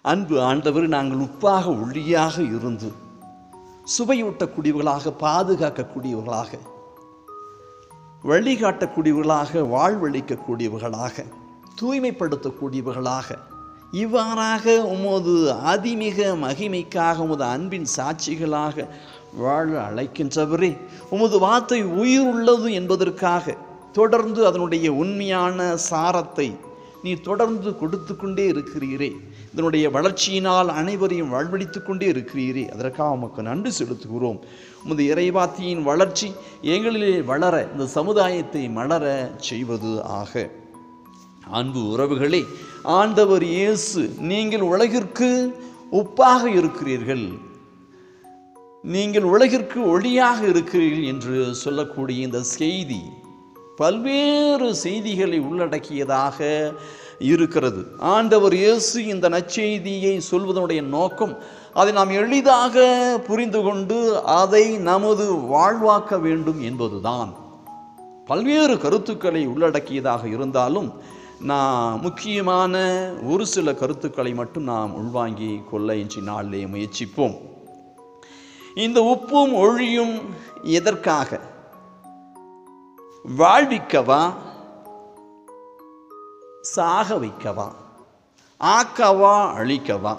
அன்பு ஆண்டவர் நாங்கள் உப்பாக ஒளியாக இருந்து சுவையூட்டக்கூடியவர்களாக பாதுகாக்கக்கூடியவர்களாக வழிகாட்டக்கூடியவர்களாக வாழ்வழிக்கக்கூடியவர்களாக தூய்மைப்படுத்தக்கூடியவர்களாக இவ்வாறாக உமது அதிமிக மகிமைக்காக உமது அன்பின் சாட்சிகளாக வாழ அழைக்கின்றவரே உமது வார்த்தை உயிர் உள்ளது என்பதற்காக தொடர்ந்து அதனுடைய உண்மையான சாரத்தை நீ தொடர்ந்து கொடுத்து கொண்டே இருக்கிறீரே இதனுடைய வளர்ச்சியினால் அனைவரையும் வாழ்வழித்து கொண்டே இருக்கிறீரே அதற்காக உமக்கு நன்றி செலுத்துகிறோம் உமது இறைவாத்தியின் வளர்ச்சி எங்களிலே வளர இந்த சமுதாயத்தை மலர செய்வது ஆக அன்பு உறவுகளே ஆண்டவர் இயேசு நீங்கள் உலகிற்கு உப்பாக இருக்கிறீர்கள் நீங்கள் உலகிற்கு ஒளியாக இருக்கிறீர்கள் என்று சொல்லக்கூடிய இந்த செய்தி பல்வேறு செய்திகளை உள்ளடக்கியதாக இருக்கிறது ஆண்டவர் இயேசு இந்த நற்செய்தியை சொல்வதனுடைய நோக்கம் அதை நாம் எளிதாக புரிந்து கொண்டு அதை நமது வாழ்வாக்க வேண்டும் என்பதுதான் பல்வேறு கருத்துக்களை உள்ளடக்கியதாக இருந்தாலும் நான் முக்கியமான ஒரு சில கருத்துக்களை மட்டும் நாம் உள்வாங்கி கொள்ள இன்றி நாளிலே முயற்சிப்போம் இந்த உப்பும் ஒழியும் எதற்காக வாழ்விக்கவா சாக வைக்கவா ஆக்கவா அழிக்கவா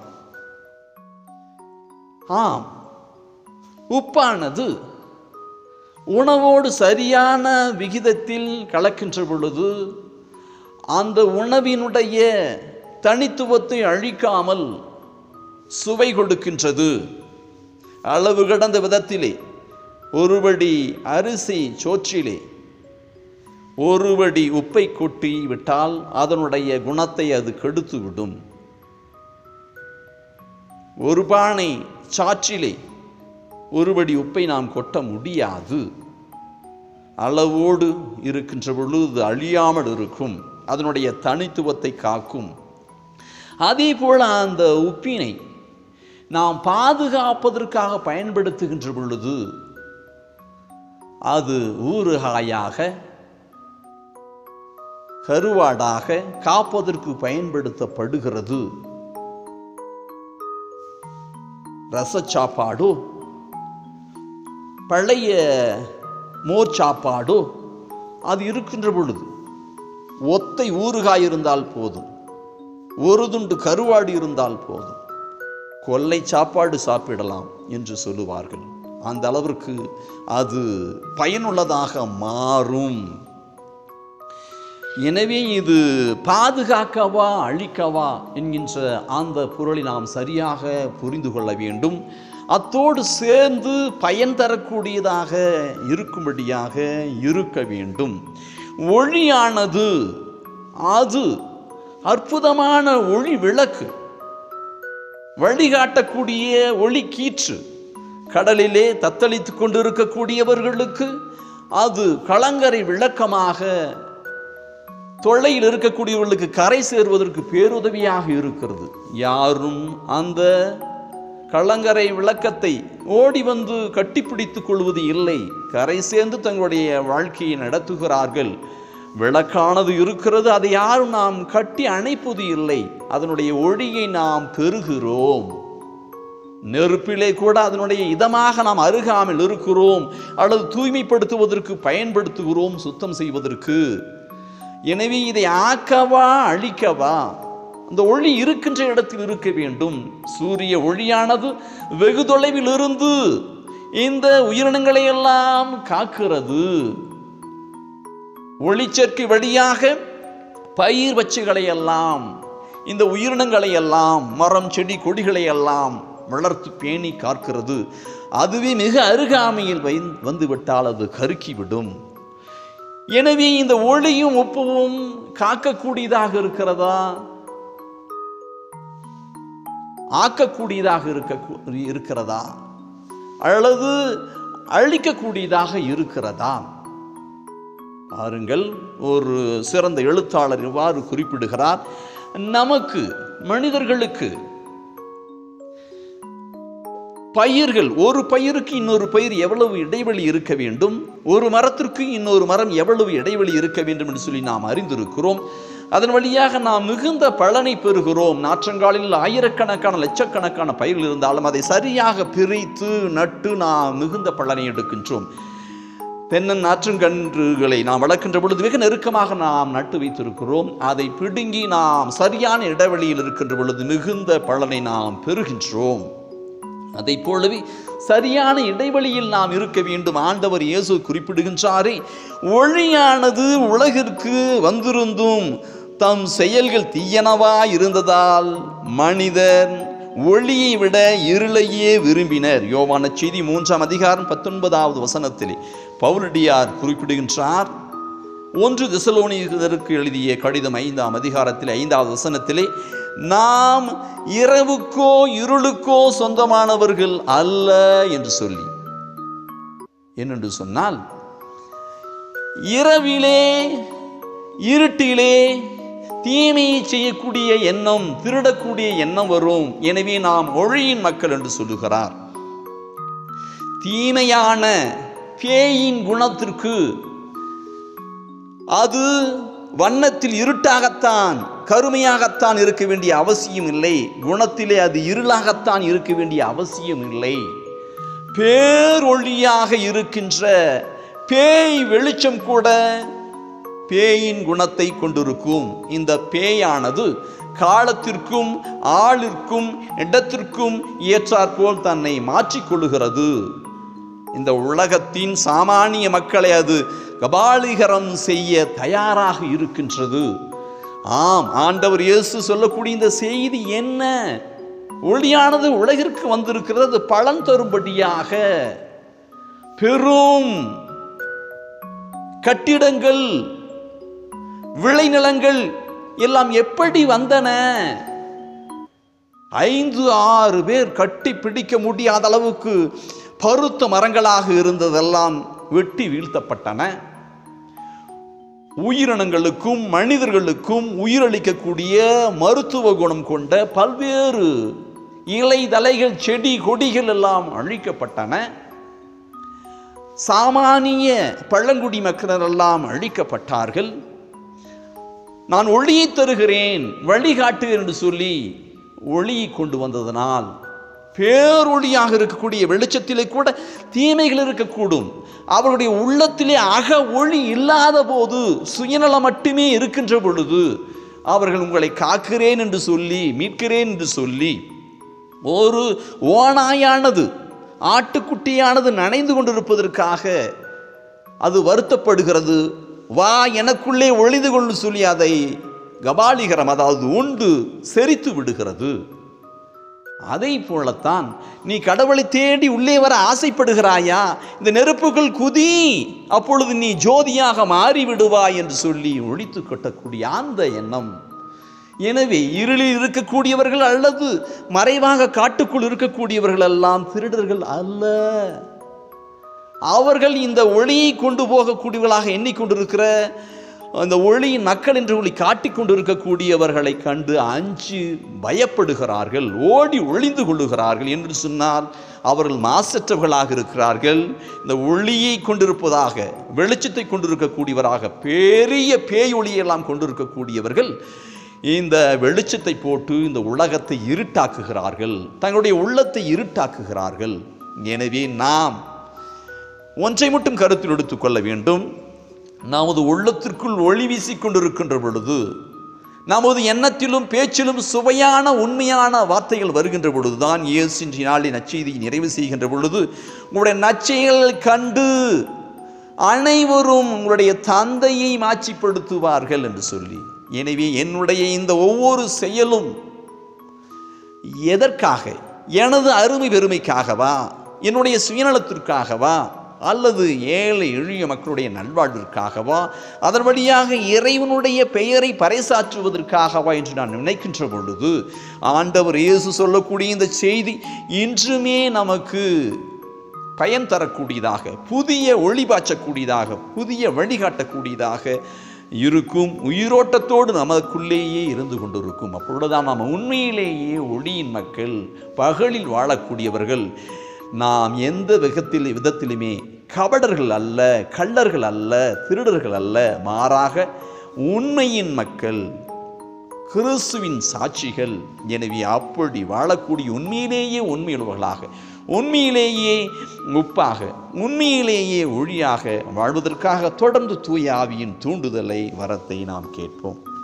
ஆம் உப்பானது உணவோடு சரியான விகிதத்தில் கலக்கின்ற பொழுது அந்த உணவினுடைய தனித்துவத்தை அழிக்காமல் சுவை கொடுக்கின்றது அளவு கடந்த விதத்திலே ஒருபடி அரிசி சோற்றிலே ஒருபடி உப்பை கொட்டி விட்டால் அதனுடைய குணத்தை அது கெடுத்து விடும் ஒரு பானை சாற்றிலே ஒருபடி உப்பை நாம் கொட்ட முடியாது அளவோடு இருக்கின்ற பொழுது அழியாமல் இருக்கும் அதனுடைய தனித்துவத்தை காக்கும் அதே போல அந்த உப்பினை நாம் பாதுகாப்பதற்காக பயன்படுத்துகின்ற பொழுது அது ஊறுகாயாக கருவாடாக காப்பதற்கு பயன்படுத்தப்படுகிறது ரச சாப்பாடோ பழைய மோர் சாப்பாடோ அது இருக்கின்ற பொழுது ஒத்தை ஊறுகாய் இருந்தால் போதும் ஒரு துண்டு கருவாடு இருந்தால் போதும் கொல்லை சாப்பாடு சாப்பிடலாம் என்று சொல்லுவார்கள் அந்த அளவிற்கு அது பயனுள்ளதாக மாறும் எனவே இது பாதுகாக்கவா அழிக்கவா என்கின்ற அந்த பொருளை நாம் சரியாக புரிந்து கொள்ள வேண்டும் அத்தோடு சேர்ந்து பயன் தரக்கூடியதாக இருக்கும்படியாக இருக்க வேண்டும் ஒளியானது அது அற்புதமான ஒளி விளக்கு வழிகாட்டக்கூடிய ஒளி கீற்று கடலிலே தத்தளித்து கொண்டிருக்கக்கூடியவர்களுக்கு அது கலங்கரை விளக்கமாக தொல்லையில் இருக்கக்கூடியவர்களுக்கு கரை சேர்வதற்கு பேருதவியாக இருக்கிறது யாரும் அந்த கலங்கரை விளக்கத்தை ஓடி வந்து கட்டிப்பிடித்துக் கொள்வது இல்லை கரை சேர்ந்து தங்களுடைய வாழ்க்கையை நடத்துகிறார்கள் விளக்கானது இருக்கிறது அதை யாரும் நாம் கட்டி அணைப்பது இல்லை அதனுடைய ஒளியை நாம் பெறுகிறோம் நெருப்பிலே கூட அதனுடைய இதமாக நாம் அருகாமல் இருக்கிறோம் அல்லது தூய்மைப்படுத்துவதற்கு பயன்படுத்துகிறோம் சுத்தம் செய்வதற்கு எனவே இதை ஆக்கவா அழிக்கவா அந்த ஒளி இருக்கின்ற இடத்தில் இருக்க வேண்டும் சூரிய ஒளியானது வெகு தொலைவில் இருந்து இந்த உயிரினங்களை எல்லாம் காக்கிறது ஒளிச்சேர்க்கை வழியாக பயிர் வச்சுகளை எல்லாம் இந்த உயிரினங்களை எல்லாம் மரம் செடி கொடிகளை எல்லாம் வளர்த்து பேணி காக்கிறது அதுவே மிக அருகாமையில் வை வந்து விட்டால் அது கருக்கிவிடும் எனவே இந்த ஒளியும் உப்புவும் காக்கக்கூடியதாக இருக்கிறதா ஆக்கக்கூடியதாக இருக்க இருக்கிறதா அல்லது அழிக்கக்கூடியதாக இருக்கிறதா பாருங்கள் ஒரு சிறந்த எழுத்தாளர் இவ்வாறு குறிப்பிடுகிறார் நமக்கு மனிதர்களுக்கு பயிர்கள் ஒரு பயிருக்கு இன்னொரு பயிர் எவ்வளவு இடைவெளி இருக்க வேண்டும் ஒரு மரத்திற்கு இன்னொரு மரம் எவ்வளவு இடைவெளி இருக்க வேண்டும் என்று சொல்லி நாம் அறிந்திருக்கிறோம் அதன் வழியாக நாம் மிகுந்த பலனை பெறுகிறோம் நாற்றங்காலில் ஆயிரக்கணக்கான லட்சக்கணக்கான பயிர்கள் இருந்தாலும் அதை சரியாக பிரித்து நட்டு நாம் மிகுந்த பலனை எடுக்கின்றோம் தென்னன் நாற்றுங்கன்றுகளை நாம் வளர்க்கின்ற பொழுது மிக நெருக்கமாக நாம் நட்டு வைத்திருக்கிறோம் அதை பிடுங்கி நாம் சரியான இடைவெளியில் இருக்கின்ற பொழுது மிகுந்த பலனை நாம் பெறுகின்றோம் அதை போலவே சரியான இடைவெளியில் நாம் இருக்க வேண்டும் ஆண்டவர் இயேசு குறிப்பிடுகின்றாரே ஒளியானது உலகிற்கு வந்திருந்தும் தம் செயல்கள் தீயனவா இருந்ததால் மனிதர் ஒளியை விட இருளையே விரும்பினர் யோவான செய்தி மூன்றாம் அதிகாரம் பத்தொன்பதாவது வசனத்திலே பவுலடியார் குறிப்பிடுகின்றார் ஒன்று திசலோனியருக்கு எழுதிய கடிதம் ஐந்தாம் அதிகாரத்தில் ஐந்தாவது வசனத்திலே நாம் இரவுக்கோ இருளுக்கோ சொந்தமானவர்கள் அல்ல என்று சொல்லி என்னென்று சொன்னால் இரவிலே இருட்டிலே தீமையை செய்யக்கூடிய எண்ணம் திருடக்கூடிய எண்ணம் வரும் எனவே நாம் ஒளியின் மக்கள் என்று சொல்லுகிறார் தீமையான பேயின் குணத்திற்கு அது வண்ணத்தில் இருட்டாகத்தான் கருமையாகத்தான் இருக்க வேண்டிய அவசியம் இல்லை குணத்திலே அது இருளாகத்தான் இருக்க வேண்டிய அவசியம் இல்லை பேரொளியாக இருக்கின்ற பேய் வெளிச்சம் கூட பேயின் குணத்தை கொண்டிருக்கும் இந்த பேயானது காலத்திற்கும் ஆளிற்கும் இடத்திற்கும் ஏற்றாற்போல் தன்னை மாற்றிக்கொள்ளுகிறது இந்த உலகத்தின் சாமானிய மக்களை அது கபாலிகரம் செய்ய தயாராக இருக்கின்றது ஆம் ஆண்டவர் இயேசு சொல்லக்கூடிய இந்த செய்தி என்ன ஒளியானது உலகிற்கு வந்திருக்கிறது அது பலன் தரும்படியாக பெரும் கட்டிடங்கள் விளைநிலங்கள் எல்லாம் எப்படி வந்தன ஐந்து ஆறு பேர் கட்டி பிடிக்க முடியாத அளவுக்கு பருத்த மரங்களாக இருந்ததெல்லாம் வெட்டி வீழ்த்தப்பட்டன உயிரினங்களுக்கும் மனிதர்களுக்கும் உயிரளிக்கக்கூடிய மருத்துவ குணம் கொண்ட பல்வேறு இலை தலைகள் செடி கொடிகள் எல்லாம் அழிக்கப்பட்டன சாமானிய பழங்குடி மக்கள் எல்லாம் அழிக்கப்பட்டார்கள் நான் ஒளியை தருகிறேன் வழிகாட்டுகிறேன் என்று சொல்லி ஒளியை கொண்டு வந்ததனால் பேரொளியாக இருக்கக்கூடிய வெளிச்சத்திலே கூட தீமைகள் இருக்கக்கூடும் அவருடைய உள்ளத்திலே அக ஒளி இல்லாத போது சுயநலம் மட்டுமே இருக்கின்ற பொழுது அவர்கள் உங்களை காக்கிறேன் என்று சொல்லி மீட்கிறேன் என்று சொல்லி ஒரு ஓனாயானது ஆட்டுக்குட்டியானது நனைந்து கொண்டிருப்பதற்காக அது வருத்தப்படுகிறது வா எனக்குள்ளே ஒளிந்து கொண்டு சொல்லி அதை கபாலிகரம் அதாவது உண்டு செரித்து விடுகிறது அதை போலத்தான் நீ கடவுளை தேடி உள்ளே வர ஆசைப்படுகிறாயா இந்த நெருப்புகள் குதி அப்பொழுது நீ ஜோதியாக மாறி விடுவாய் என்று சொல்லி ஒழித்து கட்டக்கூடிய அந்த எண்ணம் எனவே இருளில் இருக்கக்கூடியவர்கள் அல்லது மறைவாக காட்டுக்குள் இருக்கக்கூடியவர்கள் எல்லாம் திருடர்கள் அல்ல அவர்கள் இந்த ஒளியை கொண்டு போகக்கூடியவர்களாக எண்ணிக்கொண்டிருக்கிற அந்த ஒளியின் மக்கள் என்று ஒளி காட்டிக் கொண்டிருக்கக்கூடியவர்களை கண்டு அஞ்சு பயப்படுகிறார்கள் ஓடி ஒளிந்து கொள்ளுகிறார்கள் என்று சொன்னால் அவர்கள் மாசற்றவர்களாக இருக்கிறார்கள் இந்த ஒளியை கொண்டிருப்பதாக வெளிச்சத்தை கொண்டிருக்கக்கூடியவராக பெரிய பேய் ஒளியெல்லாம் கொண்டிருக்கக்கூடியவர்கள் இந்த வெளிச்சத்தை போட்டு இந்த உலகத்தை இருட்டாக்குகிறார்கள் தங்களுடைய உள்ளத்தை இருட்டாக்குகிறார்கள் எனவே நாம் ஒன்றை மட்டும் கருத்தில் எடுத்துக்கொள்ள வேண்டும் நமது உள்ளத்திற்குள் ஒளி வீசிக் கொண்டிருக்கின்ற பொழுது நமது எண்ணத்திலும் பேச்சிலும் சுவையான உண்மையான வார்த்தைகள் வருகின்ற பொழுதுதான் இயேசு நாளின் நச்செய்தியை நிறைவு செய்கின்ற பொழுது உங்களுடைய நச்சைகள் கண்டு அனைவரும் உங்களுடைய தந்தையை மாட்சிப்படுத்துவார்கள் என்று சொல்லி எனவே என்னுடைய இந்த ஒவ்வொரு செயலும் எதற்காக எனது அருமை பெருமைக்காகவா என்னுடைய சுயநலத்திற்காகவா அல்லது ஏழை எளிய மக்களுடைய நல்வாழ்விற்காகவா அதன் வழியாக இறைவனுடைய பெயரை பறைசாற்றுவதற்காகவா என்று நான் நினைக்கின்ற பொழுது ஆண்டவர் இயேசு சொல்லக்கூடிய இந்த செய்தி இன்றுமே நமக்கு பயன் தரக்கூடியதாக புதிய ஒளி பாய்ச்சக்கூடியதாக புதிய வழிகாட்டக்கூடியதாக இருக்கும் உயிரோட்டத்தோடு நமக்குள்ளேயே இருந்து கொண்டிருக்கும் அப்பொழுதுதான் நாம் உண்மையிலேயே ஒளியின் மக்கள் பகலில் வாழக்கூடியவர்கள் நாம் எந்த விதத்தில் விதத்திலுமே கபடர்கள் அல்ல கள்ளர்கள் அல்ல திருடர்கள் அல்ல மாறாக உண்மையின் மக்கள் கிறிஸ்துவின் சாட்சிகள் எனவே அப்படி வாழக்கூடிய உண்மையிலேயே உண்மையுள்ளவர்களாக உண்மையிலேயே உப்பாக உண்மையிலேயே ஒளியாக வாழ்வதற்காக தொடர்ந்து தூய ஆவியின் தூண்டுதலை வரத்தை நாம் கேட்போம்